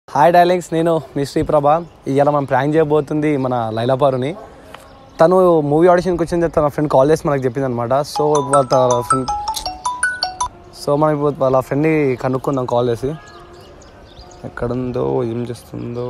Hi డైలింగ్స్ నేను మీ శ్రీప్రభ ఇవాళ మనం ప్రాంక్ చేయబోతుంది మన లైలాపారుని తను మూవీ ఆడిషన్కి వచ్చింది తన ఫ్రెండ్ కాల్ చేసి మనకు చెప్పింది అనమాట సో వాళ్ళ ఫ్రెండ్ సో మనం ఇప్పుడు వాళ్ళ ఫ్రెండ్ని కనుక్కుందాం కాల్ చేసి ఎక్కడుందో ఏం చేస్తుందో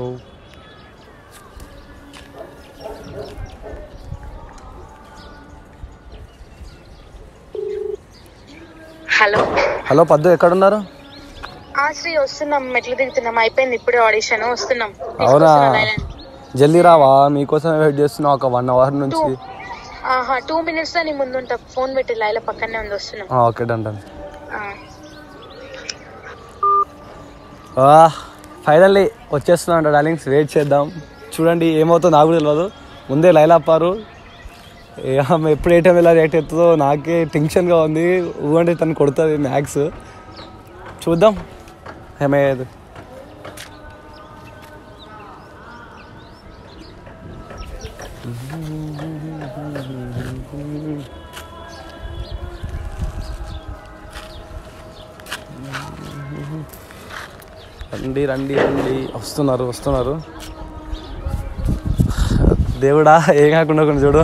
హలో హలో పద్దు ఎక్కడున్నారు ఆ శ్రీ వస్తున్నాం మెట్లు దిగుతున్నాం అయిపోయింది ఇప్పుడే ఆడిషన్ వస్తున్నాం అవునా తీసుకొస్తున్నాను ఐలాండ్. జల్దీ రావా మీకోసం వెయిట్ చేస్తున్నా ఒక వన్ అవర్ నుంచి ఆహా టూ మినిట్స్ లో నీ ముందుంటా ఫోన్ పెట్టి లైల పక్కనే ఉంది వస్తున్నాం ఆ, ఓకే డన్ డన్ ఆ. ఫైనల్లీ వచ్చేస్తున్నా డార్లింగ్స్ వెయిట్ చేద్దాం చూడండి ఏమవుతుందో నాకు కూడా తెలియదు ముందే లైలాపారు ఏ ఆమె ఎప్పుడు ఏ టైం ఎలా రియాక్ట్ అవుతుందో నాకే టెన్షన్గా ఉంది ఊహంటే తను కొడుతుంది మ్యాథ్స్ చూద్దాం ఏమయ్యేది రండి రండి రండి వస్తున్నారు వస్తున్నారు దేవుడా ఏం కాకుండా కొన్ని చూడు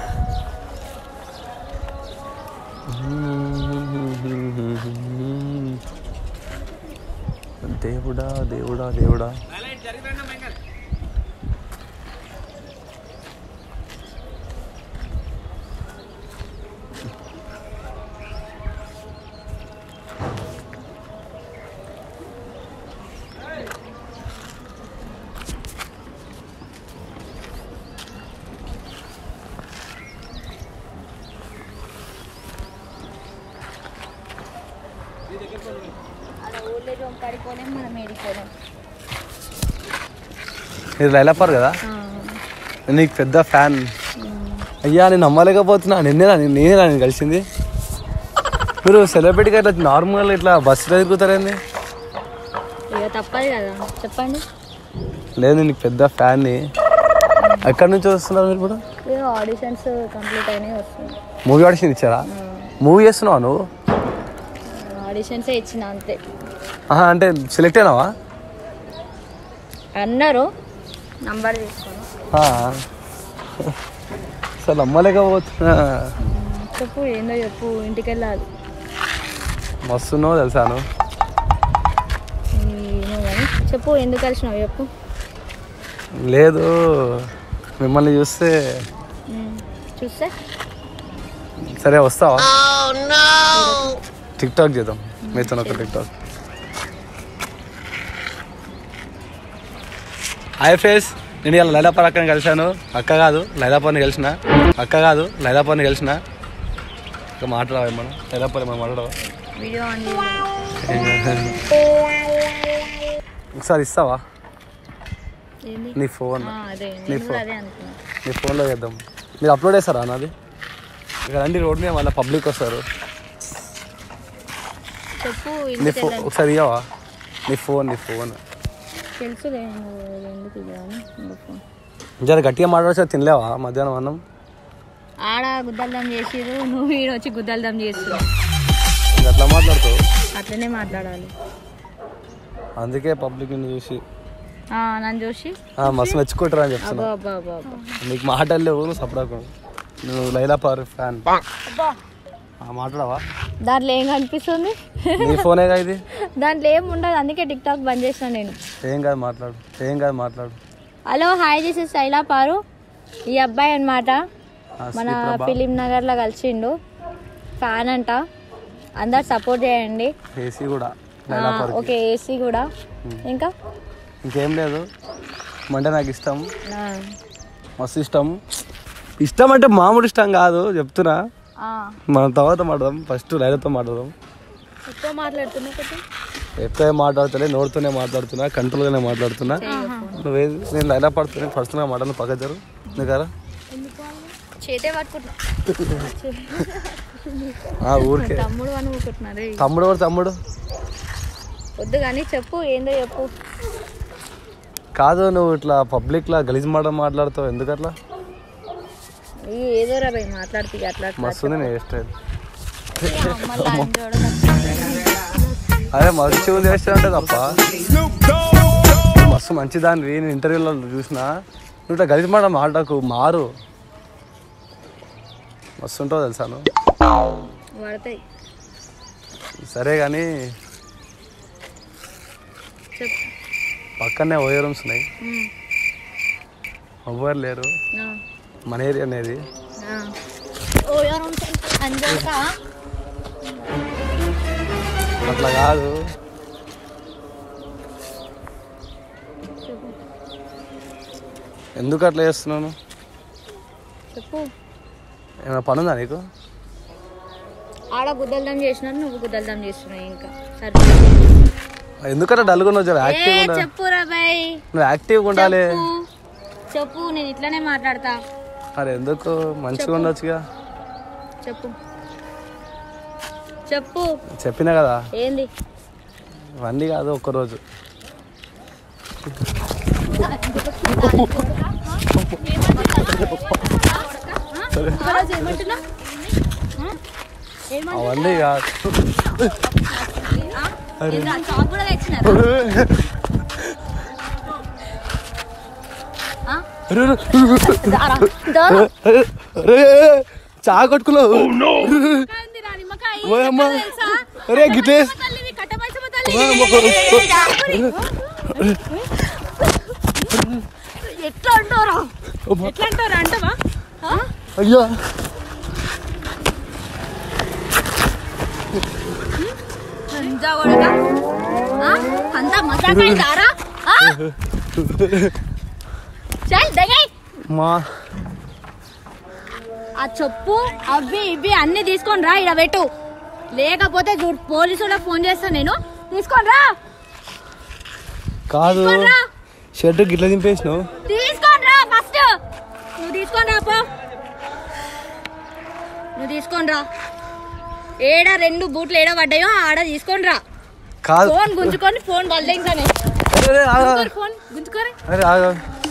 దేవుడా దేవుడా దేవుడా ఇది లైలాపార్ కదా నేను నీకు పెద్ద ఫ్యాన్ అయ్యా నేను నమ్మలేకపోతున్నా నిన్నే నేనే నేను కలిసింది మీరు సెలబ్రిటీగా ఇట్లా నార్మల్ ఇట్లా బస్సులో తిరుగుతారేంది ఇక తప్పదు కదా చెప్పండి లేదు నీకు పెద్ద ఫ్యాన్ని ఎక్కడి నుంచి వస్తున్నారు మీరు ఇప్పుడు ఇక ఆడిషన్స్ కంప్లీట్ అయినాయి వస్తుంది మూవీ ఆడిషన్ ఇచ్చారా మూవీ చేస్తున్నావా నువ్వు ఆడిషన్సే ఇచ్చిన అంతే ఆహా, అంటే సెలెక్ట్ అయినావా అన్నారు నంబర్ తీసుకుని ఆ. అసలు నమ్మలేకపోతున్నా చెప్పు ఏందో చెప్పు ఇంటికి వెళ్ళాలి మస్తున్నావు తెలుసాను ఏమో కానీ చెప్పు ఎందుకు కలిసినావు చెప్పు లేదు మిమ్మల్ని చూస్తే ఉమ్, చూస్తే సరే వస్తావా టిక్ టాక్ చేద్దాం మీతో ఒక టిక్ టాక్ హాయ్ ఫ్రెండ్స్ నేను ఇలా లైలాపర్ అక్కని కలిశాను అక్క కాదు లైలాపర్ని కలిసిన అక్క కాదు లైలాపర్ని కలిసిన ఇక మాట్లాడవా మనం లైలాపర్ మనం మాట్లాడవా వీడియో ఆన్ ఒకసారి ఇస్తావా ఏంది నీ ఫోన్ ఆ, అదే నీ నేను కూడా ఫోన్. అదే అనుకున్నా నీ ఫోన్లో చేద్దాం మీరు అప్లోడ్ చేస్తారా నాది ఇక రండి రోడ్ మీద మళ్ళీ పబ్లిక్ వస్తారు చెప్పు నీ ఇంటికి ఫోన్ వెళ్ళాలి ఒకసారి ఇవ్వవా నీ ఫోన్ నీ ఫోన్ తెలుసులే నువ్వు ఎందుకు ఇవ్వాలి ఇంకో ఫోన్ జర గట్టిగా మాట్లాడితే తినలేవా మధ్యాహ్నం అన్నం ఆడ గుద్దల్దం చేసిరు నువ్వు ఈడ వచ్చి గుద్దల్దం చేస్తున్నావు ఇంకా అట్లా మాట్లాడుతావు అట్లనే మాట్లాడాలి అందుకే పబ్లిక్ నిన్ను చూసి ఆ, నన్ను చూసి ఆ, మస్తు మెచ్చుకుంటారు అని చెప్తున్నా అబ్బా అబ్బా అబ్బా అబ్బా నీకు మాటలు లేవు నువ్వు సపడాకు నువ్వు లైలా పార్ ఫ్యాన్ మాట్లాడవా దాంట్లో ఏం కనిపిస్తుంది నీ ఫోనేగా ఇది దాంట్లో ఏం ఉండదు అందుకే టిక్ టాక్ బంద్ చేసిన నేను ఏం కాదు మాట్లాడు ఏం కాదు మాట్లాడు hello hi this is Shaila Paru ఈ అబ్బాయి అన్నమాట ఆ, మన శ్రీప్రభ. ఫిలిం నగర్లో కలిసిండు ఫ్యాన్ అంట అందరు సపోర్ట్ చేయండి ఏసీ కూడా ఆ, లైలా పార్ ఓకే ఏసీ కూడా ఇంకా ఇంకేం లేదు అంటే నాకు ఇష్టం ఆ, మస్తు ఇష్టం ఇష్టం అంటే మామూలు ఇష్టం కాదు చెప్తున్నా ఆ. మనం తర్వాత మాట్లాడదాం ఫస్ట్ లైలతో మాట్లాడదాం ఎక్కువ మాట్లాడుతున్నా కొంచెం ఎప్పుడే మాట్లాడుతున్నా నోడుతూనే మాట్లాడుతున్నా కంట్రోల్గానే మాట్లాడుతున్నా నువ్వేది నేను లైలా పడుతున్నా పర్సనల్గా మాట్లాడు పక్క జరు నీకరా చేతే పట్టుకుంటున్నా ఆ ఊరికే తమ్ముడు అని ఊరుకుంటున్నారే తమ్ముడు ఎవరు తమ్ముడు వద్దు కానీ చెప్పు ఏందో చెప్పు కాదు నువ్వు ఇట్లా పబ్లిక్లా గలీజ్ మాట మాట్లాడుతావు ఎందుకు అట్లా ఈ ఏదో రా భయ్ మాట్లాడుతీ అట్లా అట్లా మస్తు ఉంది నీ హెయిర్ స్టైల్ మళ్ళీ ఆయన చూడడం అదే మంచి ఉంది హెయిర్ స్టైల్ అంటే తప్ప మస్తు మంచిదాన్ని నేను ఇంటర్వ్యూలో చూసిన నువ్వు ఇట్లా గలిసి మాట మాటకు మారు మస్తు ఉంటావు తెలుసా నువ్వు పడతాయి సరే కానీ చెప్పు పక్కనే ఓయో రూమ్స్ ఉన్నాయి ఉమ్. ఎవ్వరు లేరు ఆ, మన ఏరియా అనేది ఆ. ఓ ఎవరు అంజాక అట్లా కాదు చెప్పు ఎందుకు అట్లా చేస్తున్నాను చెప్పు ఏమైనా పని ఉందా నీకు ఆడ గుద్దల్దం చేసినారు నువ్వు గుద్దల్దం చేస్తున్నావు ఇంకా సరే ఎందుకంటే డల్గా ఉన్నావు జర ఏ యాక్టివ్గా ఉండాలి చెప్పురా బాయ్ నువ్వు యాక్టివ్గా ఉండాలి చెప్పు చెప్పు నేను ఇట్లానే మాట్లాడతా అరే ఎందుకు మంచిగా ఉండొచ్చుగా చెప్పు చెప్పు చెప్పినా కదా ఏంది ఇవన్నీ కాదు ఒక్కరోజు ఒకరోజు ఏమంటున్నా అవన్నీ కాదు షాప్ కూడా తెచ్చినారు అరే, అరే, అరే, చా కొట్టుకున్నావు ఓయమ్మ. అరే గిట్లే ఎట్లా అంటారా ఎట్లా అంటారా అంటవా అయ్యా అంతా కూడా అంతా మజాకైతారా చల్ దగై మా ఆ చెప్పు అవి ఇవి అన్ని తీసుకొని రా ఇక్కడ పెట్టు లేకపోతే చూడు పోలీసులకు ఫోన్ చేస్తాను నేను తీసుకొని రా కాదు తీసుకొని రా షర్ట్ గిట్ల దింపేసినావు తీసుకొని రా ఫస్ట్ నువ్వు తీసుకొని రా పో నువ్వు తీసుకొని రా ఏడ రెండు బూట్లు ఏడ పడ్డాయో ఆడ తీసుకొని రా కాదు ఫోన్ గుంజుకొని ఫోన్ వల్లేంగానే అరే, అరే, ఆగు, ఆగు. ఫోన్ గుంజుకోరే అరే ఆగు.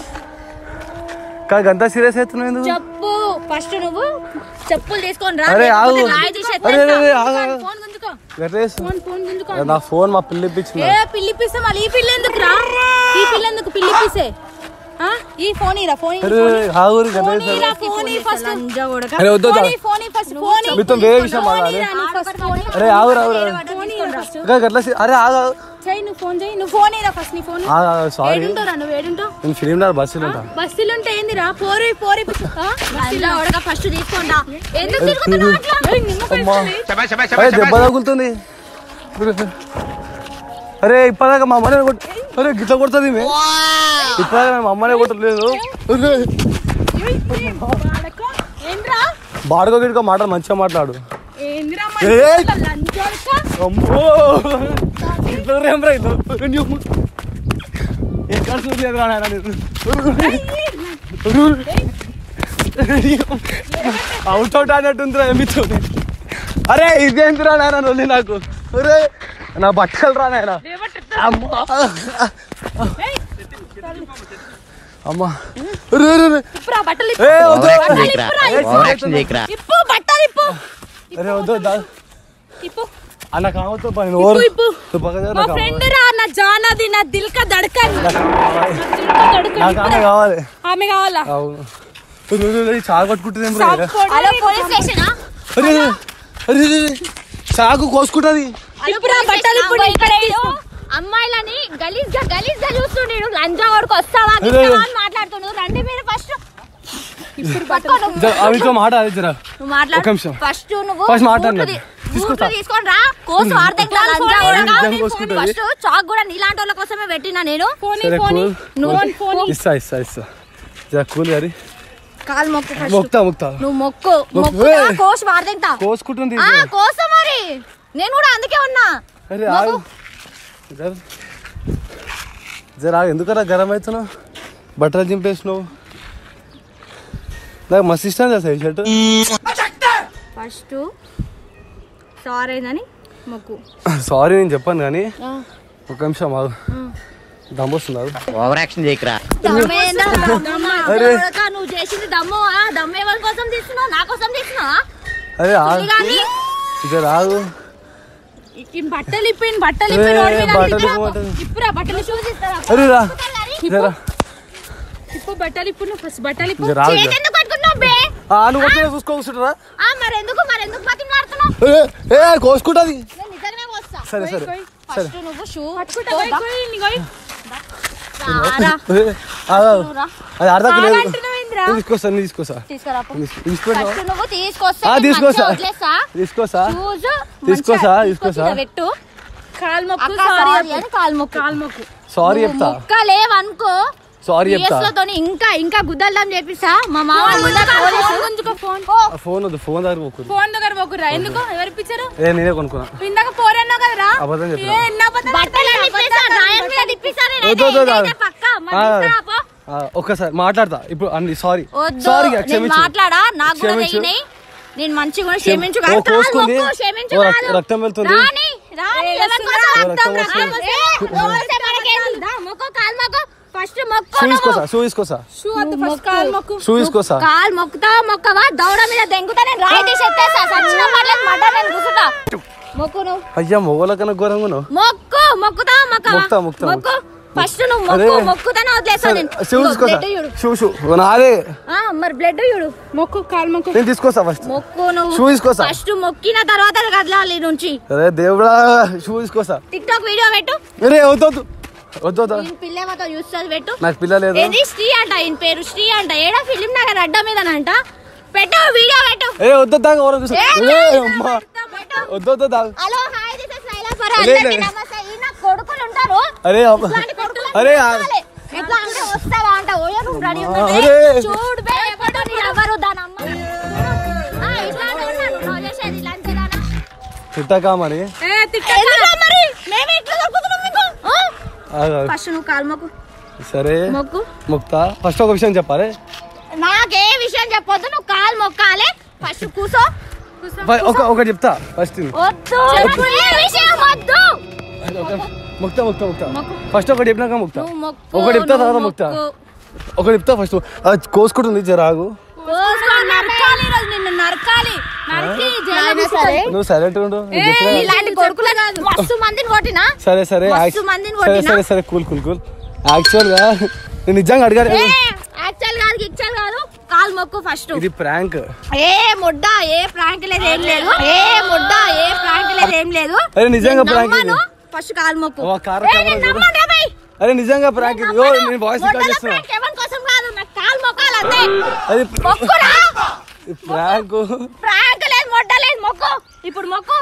కాదు అంతా సీరియస్ అవుతున్నావు ఎందుకు చెప్పు ఫస్ట్ నువ్వు చెప్పులు తీసుకొని రా అరే, ఆగు. లేకపోతే రాయి తీసి అరే, అరే, అరే, ఆగు, ఎత్తేస్తా. ఆగు. ఫోన్ గుంజుకో ఎట్లా చేస్తున్నావు? ఫోన్ ఫోన్ గుంజుకో అరే, నా ఫోన్ మా పిల్ల ఇప్పించిన ఏ పిల్లిపిస్తే మళ్ళీ ఈ పిల్ల ఎందుకు రా ఈ పిల్ల ఎందుకు పిల్లిపిస్తే ఆ? ఈ ఫోన్ ఇరా ఫోన్ అరే ఆగురు గట్ల ఫోన్ చేస్తావు. ఇరా ఫోన్ ఈ ఫస్ట్ అరే వద్దు వద్దు. ఫోన్ ఈ ఫస్ట్ ఫోన్ మీతో వేరే విషయం మాట్లాడాలి అరే ఆగురు ఆగురు ఫోన్ ఇరా ఫస్ట్ ఇంకా గట్ల సీ- అరే ఆగు ఆగు. చెయ్యి నువ్వు ఫోన్ చెయ్యి నువ్వు ఫోన్ ఇరా ఫస్ట్ నీ ఫోన్ ఆగు, ఆగు, సారీ ఏడుంటారా నువ్వు ఏడుంటావు నేను ఫిలిం నగర్ బస్సులో ఉంటా బస్సులు ఉంటే ఏందిరా పోరి పోరి బస్సులో ఒడక ఫస్ట్ తీసుకోండా ఎందుకు తిరుగుతున్నావు అట్లా అమ్మా అరే దెబ్బ తగులుతుంది అరే ఇప్పటిదాకా మా అమ్మనే కొట్టు అరే గిట్ల కొడుతుంది ఈమె. ఇప్పటిదాకా మా అమ్మనే కొట్టలేదు అరే, ఏంద్రా బాడుకో గిడుకో మాటలు మంచిగా మాట్లాడు ఏంద్రా ఏయ్! లంచోడక అమ్మో ఇట్లా రేం రా ఇట్లా నువ్వు ఎక్కడ చూడలేదు రా నాయనా నేను. అవుట్ అవుట్ అన్నట్టుందిరా మీతో అరే ఇదేంటిరా నాయన నొల్లి నాకు అరే నా బట్టలు రా నాయన అమ్మా అమ్మా అరే, అరే, అరే. ఇప్పురా బట్టలు ఏ, వద్దు. ఓవరాక్షన్ చేయకురా ఏ, ఓవరాక్షన్ చేయకురా ఇప్పు బట్టలు ఇప్పు అరే వద్దు దా. ఇప్పు అన్న కావతో పని ఓరు ఇప్పు. నువ్వు పక్కన జర, మా నాకు ఫ్రెండ్ కావాలి. రా నా జానాది నా దిల్ కా ధడకన్ నా దిల్ కా ధడకన్ నాకు ఆమె కావాలి ఆమె కావాలా అవును అరే, అరే, అరే, చాకు పట్టుకుంటుంది బ్రో హలో పోలీస్ స్టేషన్ అరే అరే, అరే అరే, అరే. చాకు కోసుకుంటది ఇప్పురా బట్టలు ఇప్పుడు ఇక్కడ అమ్మాయిలని గలీజ్ గా గలీజ్ గా చూస్తుండేడు లంజా వరకు వస్తావా అరే. గిస్తావా అని మాట్లాడుతున్నాడు రండి మీరు ఫస్ట్ ఇప్పుడు పట్టుకో నువ్వు. జర, ఆమెతో మాట అది జరా నువ్వు మాట్లాడు ఒక నిమిషం. ఫస్ట్ నువ్వు ఫస్ట్ మాట్లాడు బూట్లు నాకు. తీ- తీసుకుంటా. బూట్లు తీసుకొని రా కోసు వాడతా లంజా ఫోన్ వరకు. నిజం కోసుకుంటది. ఫస్ట్ చాక్ కూడా నీలాంటి వాళ్ళ కోసమే పెట్టినా నేను సరే కూల్ నువ్వు ఇస్తా ఇస్తా ఇస్తా జర కూల్ గారి కాలు మొక్కు ఫస్ట్ మొక్తా మొక్తా నువ్వు మొక్కు మొక్కు. మొక్కు ఏయ్. కోసి వాడతా కోసుకుంటుంది ఆ కోస మరి నేను కూడా అందుకే ఉన్నా అరే ఆగు జర జర ఆగు ఎందుకరా గరం అవుతున్నావు బట్టలు చింపేసినావు నాకు మస్తు ఇష్టం తెలుసా ఈ షర్ట్ ఫస్ట్ సారీ అయిందని మొక్కు సారీ నేను చెప్పాను కానీ ఒక నిమిషం ఆగు దమ్మొస్తుంది ఆగు. ఓవరాక్షన్ చేయకురా దమ్మేందా? దమ్మ. అరే. దొరక, నువ్వు చేసింది దమ్ము ఆ దమ్ము ఎవరి కోసం తీస్తున్నావు నా కోసం తీస్తున్నావా అరే ఆగు కానీ జర ఆగు ఈ బట్టలు ఇప్పిన బట్టలు ఏ, ఇప్పి రోడ్డు మీద బట్టలు తిరిగిరా. ఇప్పు, బట్టలు. ఇప్పురా బట్టలు షూస్ ఇస్తారా అరే రా కానీ జరా ఇప్పుడు బట్టలు ఇప్పుడు నువ్వు ఫస్ట్ బట్టలు ఇప్పుడు జర ఆగు, జర. చేతెందుకు పట్టుకున్నావు బే ఆ, నువ్వు వచ్చినా చూసుకో కూర్చుంటారా ఆ మరి ఎందుకు మరి ఎందుకు బతిమలాడుతున్నావు ఏ, ఏ కోసుకుంటుంది నేను నిజంగానే వస్తా సరే సరే సరే ఫస్ట్ నువ్వు షూ ఏ, ఆ, అది అర్థం లేదు అంటున్నావేంద్రా? నేను తీసుకొస్తా నేను తీసుకొస్తా తీసుకురా పో. తీసుకొస్తా ఫస్ట్ నువ్వు తీసుకొస్తా ఆ, నేను తీసుకొస్తా. మంచిగా వదిలేస్తా తీసుకొస్తా షూస్ తీసుకొస్తా, మంచిగా తీసుకొస్తా. తీసుకొచ్చి పెట్టు కాలు మొక్కు అక్క సారీ అని కాలు మొక్కు కాలు మొక్కు సారీ నువ్వు చెప్తా మొక్క లేవనుకో సారీ చెప్తా తోని ఇంకా ఇంకా గుద్దల్దాం చేపిస్తా మా మామ ముందర పోలీసు. గుంజుకో ఫోన్ ఓ, ఆ ఫోన్ వద్దు ఫోన్ దగ్గర పోకూడదు ఫోన్ దగ్గర పోకురా ఎందుకు ఎవరు ఇప్పించారు ఏ నేనే కొనుక్కున్నా ఇందాక ఫోన్ అన్నావు కదరా అబద్ధం ఏ చెప్పినా ఎన్ని అబద్ధాలు బట్టలు తిప్పిస్తా, డ్రాయర్ మీద తిప్పిస్తా నేనైతే. వద్దు, వద్దు, వద్దు. ఇదైతే పక్కా. మరి ఆ, తీసుకురా పో. ఆ, ఒక్కసారి మాట్లాడతా ఇప్పుడు అన్ని సారీ వద్దు సారీ నేను క్షమించు మాట్లాడా నాకు కూడా క్షమించు. తెగినాయి నేను మంచిగా కూడా క్షమి- క్షమించు ఓ, కాదు. కాలు కోసుకుంది. మొక్కు, క్షమించు ఓ, రక్త- కాదు. రక్తం వెళ్తుంది. రాని, రాని, ఏ, ఎవరి వస్తుందా? కోసం? రక్తం రక్తం వస్తుంది. రాదు. ఏ, వస్తే మనకేంది? దా, మొక్కు, కాలు మొక్కు. ఫస్ట్ మొక్కు షూ నువ్వు. తీసుకోసా షూ తీసుకోసా షూ వద్దు ఫస్ట్ కాలు మొక్కు షూ తీసుకోసా కాలు మొక్కుతావా మొక్కవా దౌడ మీద దెంగుతా నేను రాయి తీసి ఎత్తేస్తా సచ్చిన పర్లేదు మడ్డ నేను కూర్చుంటా మొక్కు నువ్వు అయ్యా మొగల కన్నా ఘోరంగా ఉన్నావు మొక్కు మొక్కుతావా మొక్కవా మొక్కుతా, మొక్కుతా, మొక్కు ఫస్ట్ నువ్వు అరే. మొక్కు మొక్కుతానే వదిలేస్తా సరే, నేను షూ ఇదిగో, తీసుకోసా బ్లడ్ చూడు షూ షూ నాదే ఆ, మరి బ్లడ్ చూడు మొక్కు కాలు మొక్కు నేను తీసుకొస్తా ఫస్ట్ మొక్కు నువ్వు షూ తీసుకోసా ఫస్ట్ మొక్కిన తర్వాత కదలాలి నుంచి అరే దేవుడా షూ తీసుకోసా టిక్ టాక్ వీడియో పెట్టు అరే వద్దు వద్దు వద్దు వద్దు ఈయన పిల్లేమతో చూస్తుంది పెట్టు నాకు పిల్ల లేదు ఏది శ్రీ అంట ఈయన పేరు శ్రీ అంట ఏడా ఫిలిం నగర్ అడ్డ మీదనంట పెట్టు వీడియో పెట్టు ఏ వద్దు దాకా ఎవరో చూసా ఏ, ఏ, లేదు, అమ్మా పెట్టు. వద్దు వద్దు దాకా hello hi this is Laila for లే, అందరికీ లే. నమస్తే ఈయన కొడుకులు ఉంటారు అరే అమ్మ. ఇట్లాంటి కొడుకులు అరే ఆ- ఉండాలి. ఎట్లా అంటే వస్తావా అంట ఓయో నువ్వు రెడీ అరే. చూడు బే ఎప్పుడు నీ ఎవరు దాని అమ్మ ఆ, ఇట్లాంటి ఉన్నాడు నువ్వు చేసేది లంచదానా తిట్టకా మరి ఏ తిట్ట ఎందుకు మరి మేము ఇట్లా దొరుకుతున్నాం మీకు ఆగు, ఆగు. ఫస్ట్ నువ్వు కాలు మొక్కు సరే మొక్కు ముక్తా ఫస్ట్ ఒక విషయం చెప్పాలి నాకే విషయం చెప్పొద్దు నువ్వు కాలు మొక్కాలి ఫస్ట్ కూసో ఫ- ఒక ఒకటి చెప్తా ఫస్ట్ వద్దు ఏ విషయం వద్దు ముక్తా ముక్తా ముక్తా మొక్కు. ఫస్ట్ ఒకటి చెప్పినాక ముక్తా నువ్వు మొక్కు ఒకటి చెప్తా తర్వాత నువ్వు ముక్తా మొక్కు. ఒకటి చెప్తా ఫస్ట్ అది కోసుకుంటుంది జరాగు కోసుకో, నరకాలి ఈరోజు నిన్ను నరకాలి నరికి జైలు సరే నువ్వు సైలెంట్ ఉండు నేను చెప్పినా కదా. ఇలాంటి కొడుకులు మస్తు మందిని కొట్టినా సరే సరే మస్తు యాక్చు- మందిని సరే కొట్టినా? సరే సరే కూల్ కూల్ కూల్ యాక్చువల్ గా నేను నిజంగా అడిగాను ఏ యాక్చువల్ కాదు గిక్చువల్ కాదు కాలు మొక్కు ఫస్ట్ ఇది ప్రాంక్ ఏ ముడ్డ ఏ ప్రాంక్ లేదు ఏం లేదు ఏ ముడ్డ ఏ ప్రాంక్ లేదు ఏం లేదు అరే నిజంగా ప్రాంక్ ఇది ఫస్ట్ కాలు మొక్కు ఓ, కారు ఏ, కెమెరా నేను చూడు. నమ్మను రే బై. అరే నిజంగా ప్రాంక్ ఇది ఓ నేను వాయిస్ రికార్డ్ ముడ్డల చేస్తున్నా ప్రాంక్ ఎవరి కోసం కాదు నాకు కాలు మొక్కాలి అంతే అది మొక్కురా ప్రాంక్ ప్రాంక్ లేదు మొడ్డ లేదు మొక్కు ఇప్పుడు మొక్కు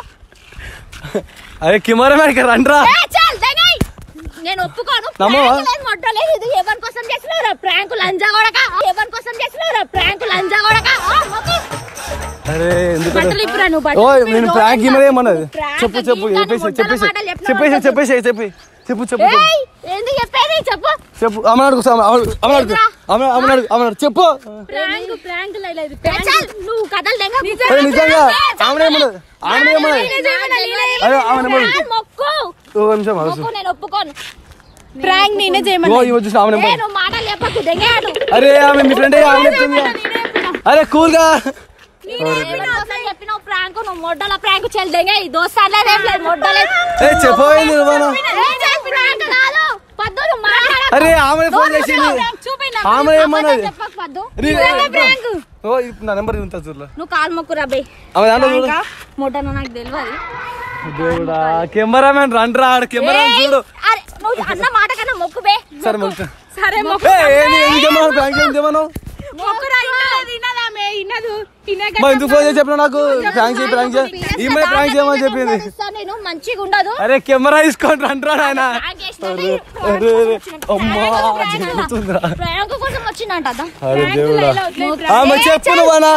అరే కెమెరా మ్యాన్ ఇక్కడ రండ్రా ఏ, చాలు, దెంగేయ్. నేను ఒప్పుకోను నమ్మవా? ప్రాంక్ లేదు మొడ్డ లేదు ఇది ఎవరి కోసం చేసినవరా ప్రాంక్ లంజా కొడక ఎవరి కోసం చేసినవరా ప్రాంక్ లంజా కొడక ఆ, మొక్కు. అరే ఎందుకు బట్టలు ఇప్పురా నువ్వు ఓ బట్టలు ఇప్పు, నేను రోజు ప్రాంక్ ఇంకా ఇమరే ఏమన్నది ప్రాంక్ చెప్పు చెప్పు గీక్ అని చెప్పేసి ముడ్డల చెప్పేసి మాటలు చెప్పినావు చెప్పేసి అనుకో. చెప్పేసి చెప్పి చెప్పు చెప్పు చెప్పు ఏయ్, ఎందుకు చెప్పేది చెప్పు చెప్పు అమ్మ అడుగు అమ్మ అడుగు అమ్మ అడుగు అమ్మ అమ్మ అడుగు అమ్మ అడుగు చెప్పు ప్రాంక్ ప్రాంక్ లైలా ఇది ఏ, చాలు, నువ్వు కథలు దెంగ అరే నిజంగా ఆమె ఏమన్నది ఆమె ఏమన్నది అరే ఆమె ఏమన్నది ప్రాంక్ మొక్కు ఓ నిమిషం ఆగు. మొక్కు నేను ఒప్పుకోను ప్రాంక్ నేనే ఓ చేయమన్నా ఇవి చూసిన ఆమె ఏ, ఏమన్నది నువ్వు మాటలు చెప్పకు దెంగేయాడు అరే ఆమె మీ ఫ్రెండ్ ఆమె చెప్తుంది అరే కూల్ గా చెప్పినావు ప్రాంక్ నువ్వు మొడ్డల ప్రాంక్ చెల్లి దెంగ ఈ దోస్తాలే ఏం లేదు మొడ్డలే ఏ చెప్పబోయింది నువ్వు ఏ, చెప్పి ప్రాంక్ కాదు పద్దు నువ్వు మాట్లాడకు. అరే ఆమె ఫోన్ చేసింది చూపి నా ఆమె అబద్ధం ఏమన్నది చెప్పకు పద్దు రీ- నిజంగా ప్రాంక్ ఓ ఇప్పుడు నా నెంబర్ ఉంటుంది చూడలే నువ్వు కాలు మొక్కు రబ్బే ఆమె దాంట్లో చూడు మొడ్డన నాకు తెలియదు దేవుడా కెమెరామెన్ రండ్రా ఆడ కెమెరా చూడు అరే నువ్వు అన్న మాట కన్నా మొక్కు బే సరే మొక్క సరే ఏ ఏంది ఇంకేమన్నా ప్రాంక్ ఏందేమన్నా మొక్కురా ఇన్నది ఇన్నదామే ఇన్నదు ఇన్నగా మా ఎందుకు ఫోన్ చేసి చెప్పినా నాకు ప్రాంక్ చేయి ప్రాంక్ చేయి ఈమె ప్రాంక్ చేయమని చెప్పింది ఇస్తాను నేను మంచిగా ఉండదు అరే కెమెరా తీసుకొని రండ్రా ఆయన ప్రాంక్ చేసినా అరే నీ అరే అరే అమ్మా ప్రాంక్ జరుగుతుందిరా ప్రాంక్ కోసం వచ్చిందంట అదా అరే దేవుడా వదిలేయ్ ఆమె చెప్పు నువ్వనా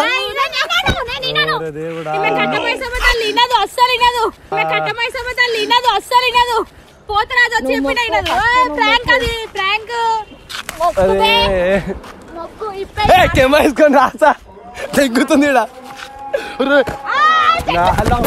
నేను అరే దేవుడా కట్టమైసమ్మ తల్లి ఇన్నదు అస్సలు ఇన్నదు కట్టమైసమ్మ తల్లి ఇన్నదు అస్సలు ఇన్నదు పోతరాజు వచ్చి చెప్పిన ఇన్నదు ప్రాంక్ అది ప్రాంక్ అరే మొక్కు ఇప్పే ఏ కెమెరా తీసుకొని రాసా తెగ్గుతుంది ఈడ. అరే. నా- హలో.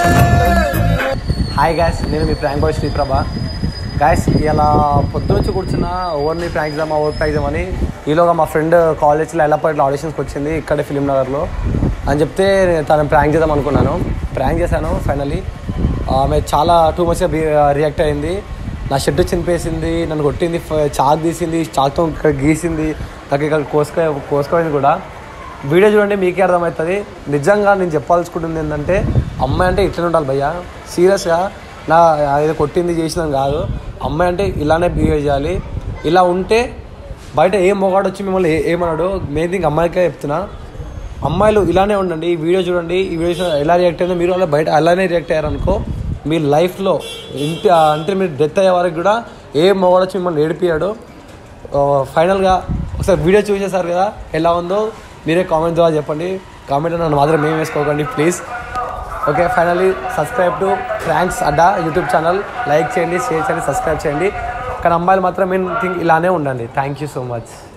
హాయ్ గాయస్ నేను మీ ప్రాంక్ బాయ్ శ్రీప్రభ గాయస్ ఇలా పొద్దు నుంచి కూర్చున్న ఓవర్ని ప్రాంక్ చేద్దామా ఓవర్ ప్రాంక్ చేద్దామని ఈలోగా మా ఫ్రెండ్ కాలేజ్లో ఎల్లప్పట్లో ఆడిషన్స్కి వచ్చింది ఇక్కడే ఫిలిం నగర్లో అని చెప్తే తను ప్రాంక్ చేద్దాం అనుకున్నాను ప్రాంక్ చేశాను ఫైనలీ ఆమె చాలా టూ మచ్గా రియాక్ట్ అయింది నా షర్ట్ చింపేసింది నన్ను కొట్టింది ఫ- చాక్ తీసింది చాక్తో ఇక్కడ గీసింది నాకు ఇక్కడ కోసుకో కోసుకోయింది కూడా వీడియో చూడండి మీకే అర్థమవుతుంది నిజంగా నేను చెప్పాల్సుకుంటుంది ఏంటంటే అమ్మాయి అంటే ఇట్లనే ఉండాలి భయ్య సీరియస్గా నా ఏదో కొట్టింది చేసినాను కాదు అమ్మాయి అంటే ఇలానే బిహేవ్ చేయాలి ఇలా ఉంటే బయట ఏ మొగాడు వచ్చి మిమ్మల్ని ఏ- ఏమన్నాడు మెయిన్ థింగ్ అమ్మాయికే చెప్తున్నా అమ్మాయిలు ఇలానే ఉండండి ఈ వీడియో చూడండి ఈ వీడియో ఎలా రియాక్ట్ అయిందో మీరు అలా బయట అలానే రియాక్ట్ అయ్యారనుకో మీ లైఫ్లో ఇంటి అంటే మీరు డెత్ అయ్యే వరకు కూడా ఏ మొగాడు వచ్చి మిమ్మల్ని ఏడిపియాడు ఫైనల్గా ఒకసారి వీడియో చూసేసారు కదా ఎలా ఉందో మీరే కామెంట్ ద్వారా చెప్పండి కామెంట్ నన్ను మాత్రం మేము వేసుకోకండి please okay finally subscribe to pranks Adda YouTube channel like చేయండి షేర్ చేయండి సబ్స్క్రైబ్ చేయండి కానీ అమ్మాయిలు మాత్రం మెయిన్ థింగ్ ఇలానే ఉండండి థ్యాంక్ యూ సో మచ్